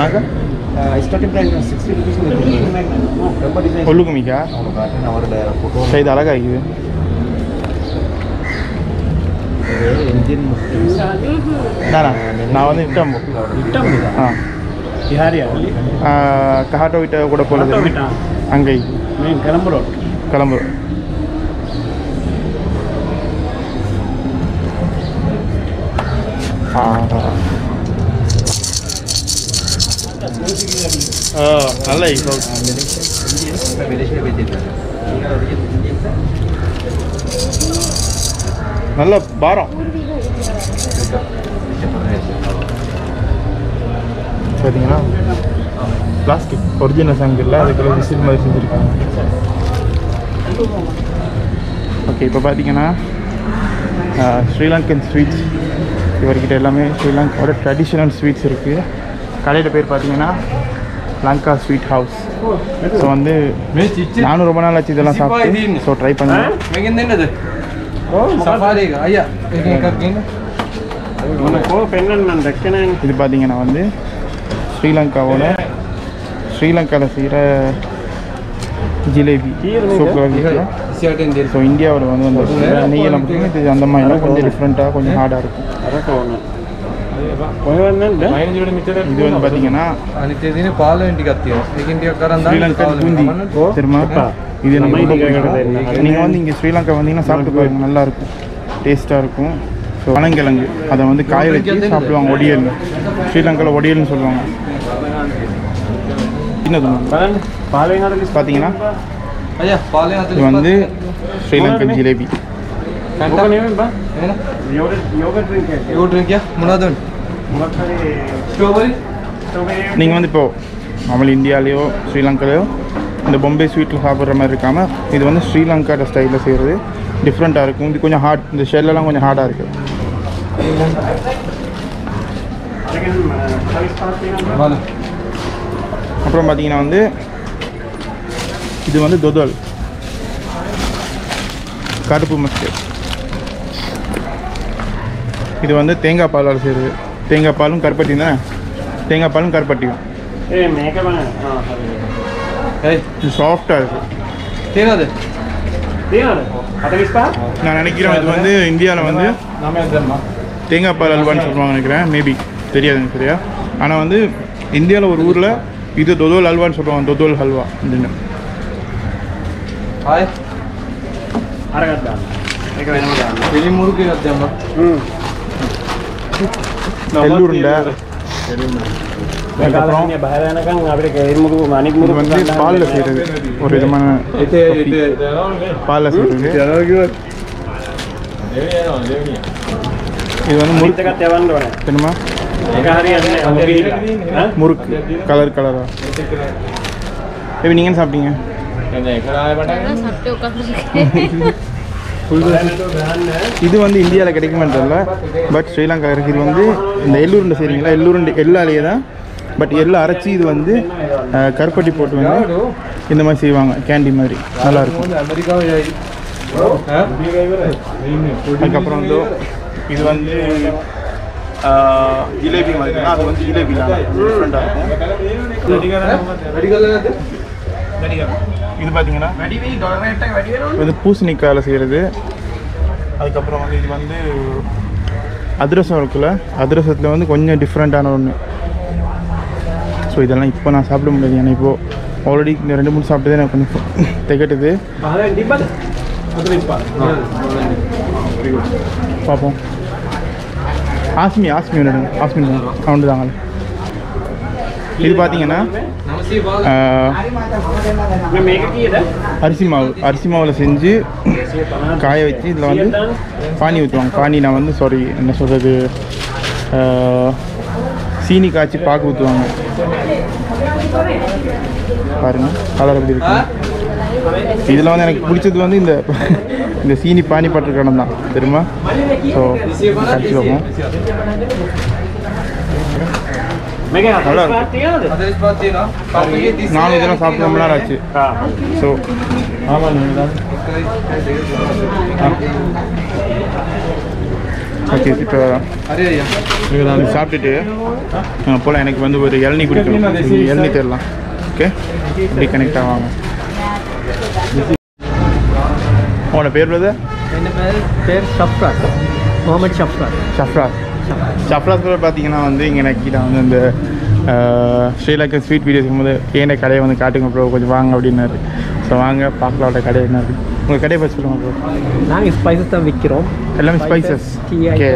ಆಗ starting price sixty rupees ரொம்ப design ஒல்லுக்கு மிக்கா அவங்க காட்டுன்னு அவரோட ஃபோட்டோ சரி இது அழகா இது ಎಂಜಿನ್ நானா நான் வந்து இட்டம் ಇಟ್ಟಂ ஆ ಬಿಹಾರಿಯ ಅಲ್ಲಿ கஹாட்டோ விட்ட கூட போகிறது ಕಹಾಟೋ ವಿಟ? அங்கே ಮೇನ್ ಕಲಂಬ ರೋಡ್ கிளம்பு நல்ல இப்போ ಮೆಡಿಸಿನ್ ಬಿದ್ದಿದ್ದಾರೆ ಈಗ ಅವರಿಗೆ ಇಂಜಿನ್ நல்ல பாரம் பார்த்தீங்கன்னா பிளாஸ்டிக் ஒரிஜினல் சங்கில் அதுக்குள்ள விசில் மாதிரி செஞ்சுருக்காங்க ஓகே இப்போ பார்த்தீங்கன்னா ஸ்ரீலங்கன் ஸ்வீட்ஸ் இவர்கிட்ட எல்லாமே ஸ்ரீலங்காவோட ட்ரெடிஷ்னல் ஸ்வீட்ஸ் இருக்குது கடையில் பேர் பார்த்தீங்கன்னா லங்கா ஸ்வீட் ஹவுஸ் ஸோ வந்து நானும் ரொம்ப நாள் ஆச்சு இதெல்லாம் சாப்பிட்டு ஸோ ட்ரை பண்ணேன் ಹೆಂಗಿಂದೇನದು ಸಫಾರಿಗ ಅಯ್ಯ మనకు పెన్నన్ మన దక్కనే இது பார்த்தீங்கன்னா வந்து ஸ்ரீலங்காவோட ஸ்ரீலங்காவில் செய்கிற ஜிலேபி சூப்பராக ஸோ இந்தியாவில் வந்து அந்த நெய்யெல்லாம் பார்த்தீங்கன்னா இது அந்த மாதிரி கொஞ்சம் டிஃப்ரெண்ட்டாக கொஞ்சம் ஹார்டாக இருக்கும் అరకోన పోయవన్నంటే இது வந்து பார்த்தீங்கன்னா ಅನಿತ್ಯದಿನ ಪಾಲು ಇಂಟಿಗೆ ಹತ್ತಿರ ಈಗ ಇಂಟಿಗೆ ಕರಂದ ஸ்ரீலங்கன் பூந்தி தெரியுமா இது எனக்கு ரொம்ப பிடிக்கும் நீங்கள் வந்து இங்கே ஸ்ரீலங்கா வந்தீங்கன்னா சாப்பிட்டு பாருங்க நல்லா இருக்கும் டேஸ்ட்டாக இருக்கும் ஸோ பனங்கிழங்கு அதை வந்து காய வச்சு சாப்பிடுவாங்க ஒடியல் ஸ்ரீலங்காவில் ஒடியல்னு சொல்லுவாங்க சின்னது බලන්න පාලෙන් අර ලිස්ට් பார்த்தீங்கன்னா ಅಯ್ಯ ಪಾಲು இது வந்து ஸ்ரீலங்கன் ஜிலேபி ඕක නෙමෙයි බා ಏನ යෝගට් යෝගට් ඩ්‍රින්ක් එක ಇವು ಡ್ರಿಂಕ್ ಯಾ ಮುನಾದನ್ මොකක් හරි ಸ್ಟ್ರಾಬೆರಿ ස්ට්‍රෝබෙරි நீங்கள் வந்து இப்போது நம்மள இந்தியாலேயோ ஸ்ரீலங்காலேயோ இந்த பொம்பே ஸ்வீட்டில் சாப்பிட்ற மாதிரி இருக்காமல் இது வந்து ஸ்ரீலங்காட ஸ்டைலில் செய்கிறது டிஃப்ரெண்ட்டாக இருக்கும் இது கொஞ்சம் ஹார்ட் இந்த ஷெல்லெல்லாம் கொஞ்சம் ஹார்டாக இருக்குது අරගෙන හරිස් පාස් තියෙනවා ಬಾಲು அப்புறம் பார்த்தீங்கன்னா வந்து இது வந்து தொதல் கருப்பு மஸ்து இது வந்து தேங்காய் பாலால் செய்கிறது தேங்காய் பாலும் கருப்பட்டியும் தானே தேங்காய் பாலும் கருப்பட்டியும் ඒ මේක බලන්න ආ හරි ಏಯ್ இது சாஃப்டாக இருக்குது ಏನದು තියනවද අත විස්පා நான் நினைக்கிறேன் இது வந்து இந்தியாவில் வந்து ನಾಮೇ ಅದಮ್ಮ தேங்காய் பால் அல்வான்னு சொல்லுவாங்க நினைக்கிறேன் மேபி தெரியாது எனக்கு சரியா ஆனால் வந்து இந்தியாவில் ஒரு ஊரில் இது தொதோல் அல்வான்னு சொல்லுவாங்க தொதோல் ஹல்வா அப்படின்னு ಹಾಯ್ අරගත් දාන්න ඒක වෙනම දාන්න ಎಲ್ಲಿ ಮುರುಗಿ ಅದಮ್ಮ හ්ම් எள்ளூருண்டை அதுக்கப்புறம் அதுக்கப்புறம் බහර යනකම් අපිට කේල් මුරු අනික් இது මුරු வந்து பாலில் செய்கிறது ஒரு விதமான பாலில் செய்கிறது இது வந்து முறுக்கு මුරිතකත් යවන්න ඕනේ தெரியுமா ඒක හරියන්නේ නැහැ ඈ முறுக்கு கலர் கலராக எப்படி நீங்கள் சாப்பிட்டீங்க சாப்பிட்டு உட்காந்துருக்கேன் இது வந்து இந்தியாவில் கிடைக்குமான்னு தெரியல பட் ஸ்ரீலங்கா இருக்கு இது வந்து இந்த எள்ளூருண்டை செய்கிறீங்களா எள்ளூருண்டை எள்ளாலேயே தான் பட் எள்ளு அரைச்சி இது வந்து அஹ், கருப்பட்டி போட்டு வந்து இந்த மாதிரி செய்வாங்க கேண்டி மாதிரி நல்லா இருக்கும் ಅಮೆರಿಕಾ அதுக்கப்புறம் வந்து இது வந்து அஹ், ஜிலேபி மாதிரி தான். அது வந்து ஜிலேபி தான் டிஃப்ரெண்ட்டாக இருக்கும் இது பார்த்தீங்கன்னா இது வந்து பூசணிக்காயில் செய்கிறது அதுக்கப்புறம் வந்து இது வந்து அதிரசம் இருக்குல்ல அதிரசத்தில் வந்து கொஞ்சம் டிஃப்ரெண்ட்டான ஒன்று ஸோ இதெல்லாம் இப்போ நான் சாப்பிட முடியாது ஏன்னா இப்போது ஆல்ரெடி இந்த ரெண்டு மூணு சாப்பிட்டதே எனக்கு கொஞ்சம் திகட்டுது බහරෙන් තිබ්බද අත විස්පා பார்ப்போம் ஆஸ்மி ஆஸ்மி ஒன்று ஆஸ்மி கவுண்டு தாங்க இது பார்த்தீங்கன்னா ನಮಸ್ತೆ ಬಾಲ್ ஆஹ், මේ මේක කීයද அரிசி மாவு அரிசி மாவில் செஞ்சு காய வச்சு இதில் வந்து பானி ஊற்றுவாங்க பானி நான் வந்து சாரி என்ன சொல்கிறது சீனி காய்ச்சி பாக்கு ஊற்றுவாங்க பாருங்க கலர் எப்படி இருக்கு இதில் வந்து எனக்கு பிடிச்சது வந்து இந்த இந்த சீனி பானி பட்டர் கடன் தான் தெரியுமா ஸோ கடிச்சு வைப்போம் මේක අත நல்லா විස්පා තියනවද ಅದೇ ಪಾತೀರಾ ಪಾಪಿಗೆ ದಿಸ್ நானும் இதெல்லாம் சாப்பிட்டு ரொம்ப நாள் ஆச்சு ආ ஸோ ஓகே இப்போ நான் சாப்பிட்டுட்டு போல் எனக்கு வந்து ஒரு இளநீ குடிக்கணும் சரி, இளநீ தரலாம் ஓகே இப்படி கனெக்ட் ஆவாங்க உங்களோட பேர் brother? என் பேர் பேர் ஷப்ராஸ் முகமது ஷப்ராஸ் ஷஃப்ராஸ் ஷஃப்ராஸ் கூட பார்த்தீங்கன்னா வந்து இங்கே எனக்கு கீழே வந்து இந்த ஸ்ரீலங்கன் ஸ்வீட் வீடியோஸ் போது ஏன கடையை வந்து காட்டுங்க ப்ரோ கொஞ்சம் வாங்க அப்படின்னாரு ஸோ வாங்க பார்க்கலாம்ட கடை என்ன இருக்கு உங்கள் கடையை பற்றி சொல்லுங்கள் ப்ரோ நாங்கள் ஸ்பைசஸ் தான் விற்கிறோம் எல்லாமே ஸ்பைசஸ் டீ ஓகே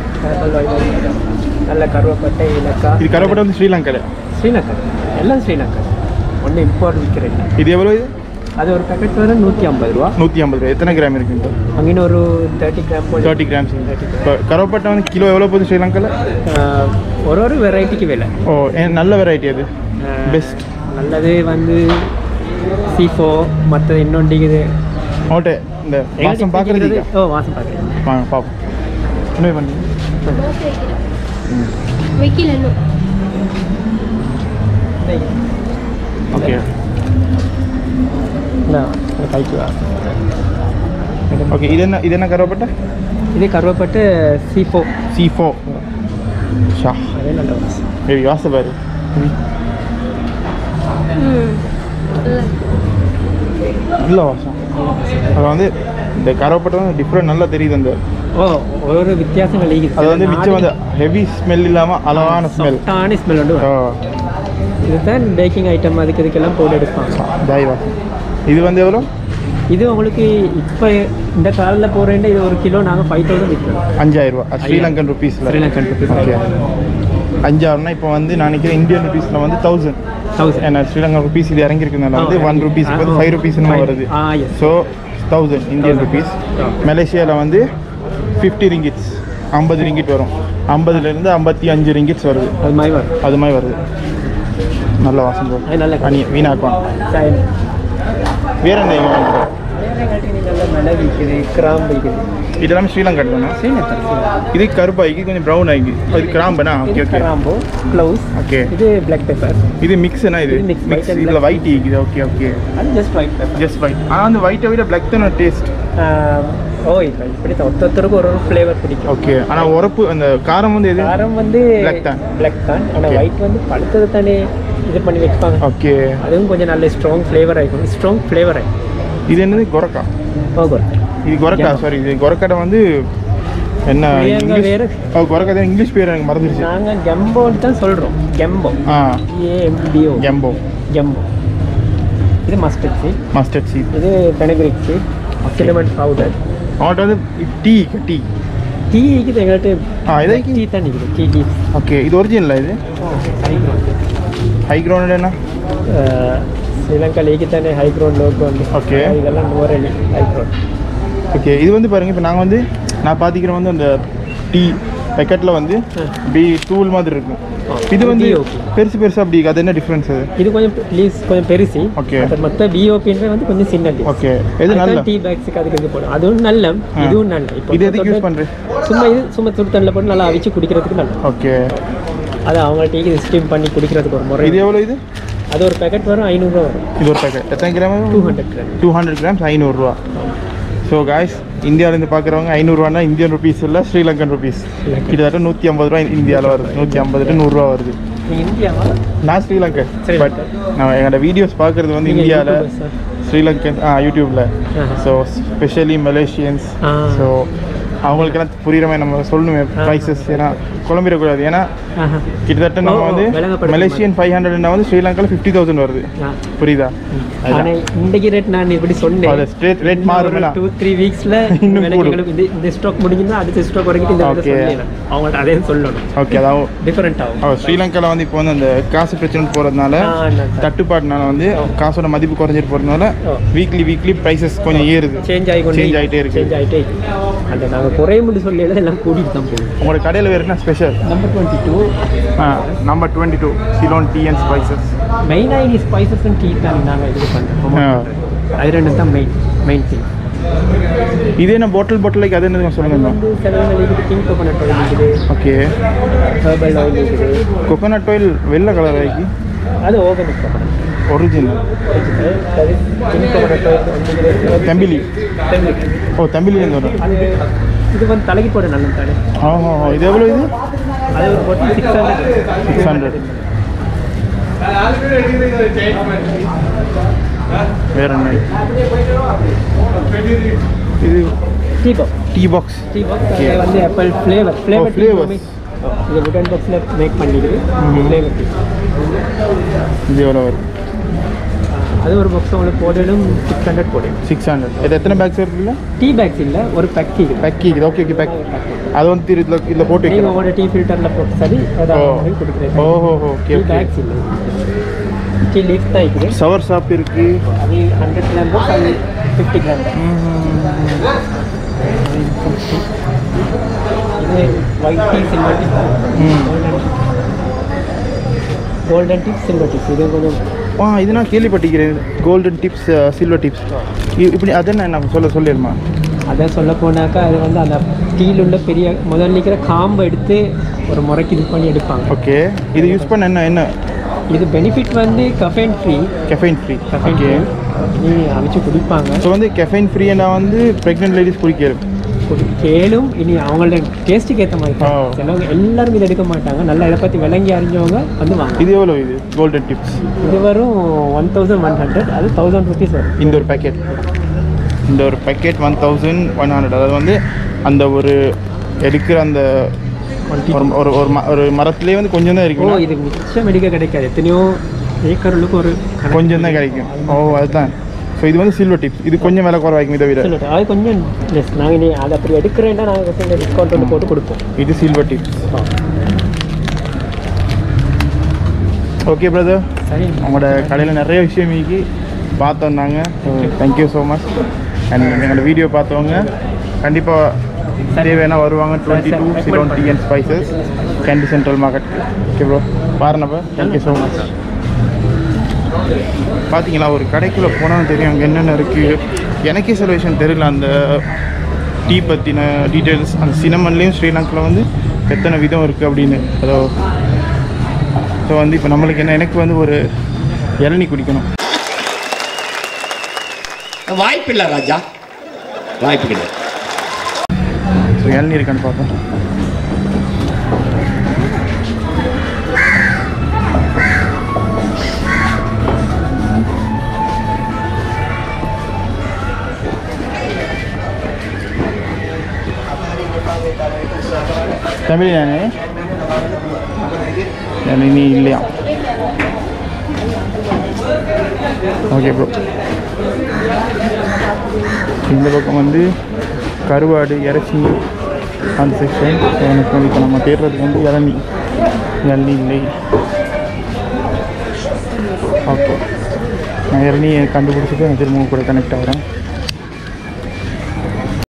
நல்ல கருவேப்பட்டை இலக்கா இது கருவப்பட்ட வந்து ஸ்ரீலங்கா கடை ஸ்ரீலங்கா எல்லாம் ஸ்ரீலங்கா ஒன்று இம்போர்ட் விற்கிறேன் இது எவ்வளோ இது அது ஒரு பேக்கெட் வர நூற்றி ஐம்பது ரூபா நூற்றி ஐம்பது ரூபா எத்தனை கிராம் இருக்குங்க ப்ரோ அங்கே ஒரு தேர்ட்டி கிராம் போல தேர்ட்டி கிராம்ஸ் இப்போ கருவப்பட்டை வந்து கிலோ எவ்வளோ போகுது ஸ்ரீலங்காவில் ஆஹ், ஒரு ஒரு வெரைட்டிக்கு விலை ஓ ஏன் நல்ல வெரைட்டி அது ஆஹ், பெஸ்ட் நல்லது வந்து சீஃபோ மற்றது இன்னொன்று ஓட்டே இந்த வாசம் பார்க்குறதுக்கு ஓ வாசம் பார்க்குறேன் வாங்க பார்ப்போம் என்ன பண்ணி வைக்கல இன்னும் ஓகே கைக்கு வா ஓகே இது என்ன இது என்ன கருவப்பட்டை இது கருவேப்பட்டு சீஃபோ சி ஃபோ ஷா அதே நல்ல வாசம் மேபி வாச பாரு ம் நல்லா நல்ல வாசம் அது வந்து இந்த கருவப்பட்டை வந்து டிஃப்ரெண்ட் நல்லா தெரியுது அந்த ஓ ஒரு ஒரு வித்தியாசங்கள் இருக்குது அது வந்து மிச்சம் வந்து ஹெவி ஸ்மெல் இல்லாமல் அளவான ஸ்மெல் சாஃப்டான ஸ்மெல் உண்டு ஓ வரும். இதுதான் பேக்கிங் ஐட்டம் அதுக்கு இதுக்கெல்லாம் போட்டு எடுப்பாங்க தாய் வாசம் இது வந்து எவ்வளோ இது உங்களுக்கு இப்போ இந்த காலில் போகிறேன் இது ஒரு கிலோ நாங்கள் ஃபைவ் தௌசண்ட் விற்கிறோம் அஞ்சாயிரம் ரூபா அது ஸ்ரீலங்கன் ருபீஸில் ஸ்ரீலங்கன் ருபீஸ் ஓகே அஞ்சாயிரம்னா இப்போ வந்து நான் நினைக்கிறேன் இந்தியன் ருபீஸில் வந்து தௌசண்ட் தௌசண்ட் ஏன்னா ஸ்ரீலங்கன் ருபீஸ் இது இறங்கியிருக்கிறதுனால வந்து ஒன் ருபீஸ் வந்து ஃபைவ் ருபீஸ்னு வருது ah yes so thousand Indian rupees மலேசியாவில் வந்து ஃபிஃப்டி ரிங்கிட்ஸ் ஐம்பது ரிங்கிட் வரும் ஐம்பதுலேருந்து ஐம்பத்தி அஞ்சு ரிங்கிட்ஸ் வருது அது மாதிரி வரும் அது மாதிரி வருது நல்ல வாசம் bro. அது நல்ல அணி வீணாக்குவான் சரி. வேற என்ன இங்க வாங்கிட்டு வேற கட்டிங் நல்ல மிளகு இருக்குது கிராம்பு இருக்குது இதெல்லாம் ஸ்ரீலங்கா தானே ஸ்ரீலங்கா இது கருப்பாய்க்கு கொஞ்சம் ப்ரௌன் ஆகி அது கிராம்புனா ஓகே இது ஓகே கிராம்பு க்ளவுஸ் ஓகே இது பிளாக் பெப்பர் இது மிக்ஸ்னா இது இது mix, white மிக்ஸ் and இதில் black. ஒயிட் இருக்குது ஓகே ஓகே அது just white pepper just white ஆனால் அந்த ஒயிட்டை விட பிளாக் தானே டேஸ்ட் ஓ இப்போ இப்படி தான் ஒருத்தருக்கு ஒரு ஒரு ஃப்ளேவர் பிடிக்கும் ஓகே ஆனால் உரப்பு அந்த காரம் வந்து எது காரம் வந்து Black தான். பிளாக் தான் ஆனால் Okay. ஒயிட் வந்து பழுத்தது தானே இது பண்ணி வைப்பாங்க ஓகே அதுவும் கொஞ்சம் நல்ல ஸ்ட்ராங் ஃப்ளேவர் ஆகிக்கும் ஸ்ட்ராங் ஃப்ளேவர் ஆகிக்கும் இது என்னது கொரக்கா ஓகே இது கொரக்கா சாரி இது கொரக்காடை வந்து என்ன பிரியங்கா இங்கிலீஷ் வேற? ஓ கொரக்கா தான் இங்கிலீஷ் பேர் எனக்கு மறந்துருச்சு நாங்கள் கெம்போன்னு தான் சொல்கிறோம் கெம்போ ஆ ஏஎம்பிஓ கெம்போ கெம்போ இது மஸ்டர்ட் சீட் மஸ்டர்ட் சீட் இது பெனகிரிக் சீட் சிலமெண்ட் பவுடர் அவன்கிட்ட வந்து டீ டீ டீ இருக்குது எங்கள்கிட்ட ஆ இதாக்கி டீ தான் இருக்குது டீ டீ ஓகே இது ஒரிஜினலா இது ஹை கிரவுண்ட் என்ன ஸ்ரீலங்கா லீக்கு தானே high ground low ground Okay. இதெல்லாம் நூறலி ஹை கிரவுண்ட் ஓகே இது வந்து பாருங்க இப்போ நாங்கள் வந்து நான் பார்த்திக்கிறேன் வந்து அந்த டீ பேக்கெட்டில் வந்து இப்படி தூள் மாதிரி இருக்கும் இது வந்து tea okay. பெருசு பெருசு அப்படி அது என்ன டிஃப்ரென்ஸ் அது இது கொஞ்சம் லீஸ் கொஞ்சம் பெருசு Okay. அது மற்ற பிஓபின்ற வந்து கொஞ்சம் சின்ன டீ ஓகே எது நல்ல டீ பேக்ஸுக்கு அதுக்கு இது போடும் அதுவும் நல்ல ஆ. இதுவும் நல்ல இப்போ இது எதுக்கு யூஸ் பண்ணுறேன் சும்மா இது சும்மா சுடு தண்ணியில் போட்டு நல்லா அவிச்சு குடிக்கிறதுக்கு நல்ல ஓகே அது அவங்க டீக்கு ஸ்டீம் பண்ணி குடிக்கிறதுக்கு ஒரு முறை இது எவ்வளோ இது அது ஒரு பேக்கெட் வரும் ஐநூறுரூவா வரும் இது ஒரு பேக்கெட் எத்தனை gram two hundred gram two hundred grams ஐநூறுரூவா ஸோ காய்ஸ் இந்தியாவிலேருந்து பார்க்குறவங்க ஐநூறுரூவானா இந்தியன் ருபீஸ் இல்லை ஸ்ரீலங்கன் ருபீஸ் கிட்டத்தட்ட நூற்றி ஐம்பது ரூபா இந்தியாவில் வருது நூற்றி ஐம்பது டு நூறுரூவா வருது நீங்கள் இந்தியாவா நான் ஸ்ரீலங்கன் சரி. பட் நான் என்னோட வீடியோஸ் பார்க்குறது வந்து நீங்க இந்தியாவில் YouTubers ஆ? ஸ்ரீலங்கன் ஆ யூடியூப்பில் ஆஹா. ஸோ ஸ்பெஷலி மலேசியன்ஸ் ஆ. ஸோ அவங்களுக்கெல்லாம் புரியுற மாதிரி நம்ம சொல்லணுமே ப்ரைஸஸ் ஏன்னா குழம்பிடக்கூடாது ஏன்னா ஆஹா. கிட்டத்தட்ட நம்ம ஓ, வந்து விளங்கப்படுத்த மலேசியன் ஃபைவ் ஹண்ட்ரட்னா வந்து ஸ்ரீலங்காவில் ஃபிஃப்டி தௌசண்ட் வருது ஆ. புரியுதா ஆனா இன்றைக்கு ரேட் நான் இப்படி அது சொன்னேன் ஸ்ட்ரேட் ரேட் மாறும்ல டூ த்ரீ வீக்ஸ்ல இன்னும் கூடும். எங்களுக்கு இந்த இந்த ஸ்டாக் முடிஞ்சுன்னா அடுத்த ஸ்டாக் வரைக்கும் இந்த Okay. சொன்னேன் அவங்கள்ட்ட அதே சொல்லணும் ஓகே அதாவது டிஃபரெண்ட் ஆகும் அவ ஸ்ரீலங்காவில் வந்து இப்போ வந்து அந்த காசு பிரச்சனை போகிறதுனால ஆ, நான் தட்டுப்பாடுனால வந்து காசோட மதிப்பு குறைஞ்சிட்டு போகிறதுனால ஓ. வீக்லி வீக்லி ப்ரைஸஸ் கொஞ்சம் ஏறுது சேஞ்ச் ஆகி Change ஆயிட்டே இருக்கு. சேஞ்ச் ஆகிட்டே இருக்கு அந்த நாங்கள் குறையும் சொல்லி எல்லாம் கூட்டிகிட்டு தான் போவோம் உங்களோட கடையில் வேறு என்ன special number twenty two number twenty two Ceylon tea and spices மெயினாக இனி ஸ்பைசஸ் அண்ட் டீ தான் நாங்கள் இது பண்ணுறோம் ஆ. அது ரெண்டு தான் மெயின் மெயின் திங் இது என்ன பாட்டில் பாட்டில் அது என்ன சொல்லுங்க வந்து செலவு இருக்குது கிங் கோகோனட் ஆயில் இருக்குது ஓகே ஹெர்பல் ஆயில் இருக்குது கொக்கோனட் ஆயில் வெள்ளை கலர் ஆகி அது organic coconut original king coconut oil தம்பிலி ஓ தம்பிலிலேருந்து வரும் அது இது வந்து தலைக்கு போட நல்ல தானே ஆஹா இது எவ்வளோ இது அது ஒரு பொட்டி சிக்ஸ் ஹண்ட்ரட் சிக்ஸ் ஹண்ட்ரட் வேற என்ன இது tea box tea box tea box அது வந்து apple flavour flavour tea flavors. இது வுடன் பாக்ஸில் மேக் பண்ணிடுது ம்ஹும். ஃப்ளேவர் டீ இது எவ்வளோ வரும் அது ஒரு பாக்ஸ் உங்களுக்கு போடலும் சிக்ஸ் ஹண்ட்ரட் போடும் சிக்ஸ் ஹண்ட்ரட் இது எத்தனை பேக்ஸ் இருக்குல்ல டீ பேக்ஸ் இல்லை ஒரு பேக் இது பேக்கி இது ஓகே ஓகே பேக் அது வந்து இதில் இதில் போட்டு நீங்கள் வைக்கலாம் உங்களோட டீ ஃபில்டரில் போட்டு சரி ஓ ஏதாவது கொடுக்குறேன் ஓஹோ ஓகே டீ ஓகே பேக்ஸ் இல்லை டீ லீஃப் தான் இருக்குது சவர் ஷாப் இருக்கு அது ஹண்ட்ரட் கிராம் பாக்ஸ் அது ஃபிஃப்டி கிராம் இது ஒயிட் டீ சில்வர் டீ ம். கோல்டன் டீ சில்வர் டீ இது கொஞ்சம் ஆ இது நான் கேள்விப்பட்டிருக்கிறேன் கோல்டன் டிப்ஸ் சில்வர் டிப்ஸ் இப்படி அது என்ன நான் சொல்ல சொல்லிடுமா அதை சொல்ல போனாக்கா அது வந்து அந்த டீயில் உள்ள பெரிய முதல்ல நிற்கிற காம்பை எடுத்து ஒரு முறைக்கு இது பண்ணி எடுப்பாங்க ஓகே இது யூஸ் பண்ண என்ன என்ன இது பெனிஃபிட் வந்து caffeine free caffeine free caffeine okay நீ அழிச்சு குடிப்பாங்க ஸோ வந்து கெஃபைன் ஃப்ரீனா வந்து ப்ரெக்னென்ட் லேடிஸ் குடிக்கிறது குடி கேளும் இனி அவங்களோட டேஸ்ட்டுக்கு ஏற்ற மாதிரி தான். ஆ. சிலவங்க எல்லாரும் இதை எடுக்க மாட்டாங்க நல்லா இதை பற்றி விளங்கி அறிஞ்சவங்க வந்து வாங்க இது எவ்வளோ இது கோல்டன் டிப்ஸ் இது வரும் ஒன் தௌசண்ட் ஒன் ஹண்ட்ரட் அது தௌசண்ட் ருபீஸ் வரும் இந்த ஒரு பேக்கெட் இந்த ஒரு packet one thousand one hundred அதாவது வந்து அந்த ஒரு எடுக்கிற அந்த ஒரு ஒரு ஒரு ம- ஒரு மரத்துலேயே வந்து கொஞ்சம் தான் ஓ இருக்கும் இது மிச்சம் எடுக்க கிடைக்காது எத்தனையோ ஏக்கர்களுக்கு ஒரு கணக்கு. கொஞ்சம் தான் கிடைக்கும் ஓ அதுதான் ஸோ இது வந்து சில்வர் டிப்ஸ் இது கொஞ்சம் விலை குறைவாய்க்கும் இதை விட சொல்லிட்டு அது கொஞ்சம் லெஸ் நாங்கள் நீ அதை அப்படி எடுக்கிறேன்னா நாங்கள் டிஸ்கவுண்ட் வந்து போட்டு கொடுப்போம் இது சில்வர் டிப்ஸ் ஓகே பிரதர் சரி உங்களோட கடையில் நிறைய விஷயம் இன்னைக்கு பார்த்தோம் நாங்கள் தேங்க்யூ ஸோ மச் அண்ட் எங்களோட வீடியோ பார்த்தவங்க கண்டிப்பாக தேவையான வருவாங்க twenty two Ceylon tea and spices Kandy central market okay bro பாருங்கப்பா தேங்க்யூ ஸோ மச் பார்த்தீங்களா ஒரு கடைக்குள்ளே போனால் தெரியும் அங்கே என்னென்ன இருக்குது எனக்கே சில விஷயம் தெரியல அந்த டீ பற்றின டீட்டெயில்ஸ் அந்த சினமன்லேயும் ஸ்ரீலங்காவில் வந்து எத்தனை விதம் இருக்குது அப்படின்னு அதோ ஸோ வந்து இப்போ நம்மளுக்கு என்ன எனக்கு வந்து ஒரு இளநீ குடிக்கணும் வாய்ப்பில்லை ராஜா வாய்ப்பு கிடையாது ஸோ இளநீ இருக்கான்னு பார்ப்போம் தமிழ் நானே இளநீ இல்லையா ஓகே ப்ரோ இந்த பக்கம் வந்து கருவாடு இறைச்சி அந்த செக்ஷன் எனக்கு வந்து இப்போ நம்ம தேடுறதுக்கு வந்து இளநீ இளநீ இல்லை ஓகே நான் இளநீ கண்டுபிடிச்சிட்டு நான் திரும்ப கூட கனெக்ட் ஆகிறேன்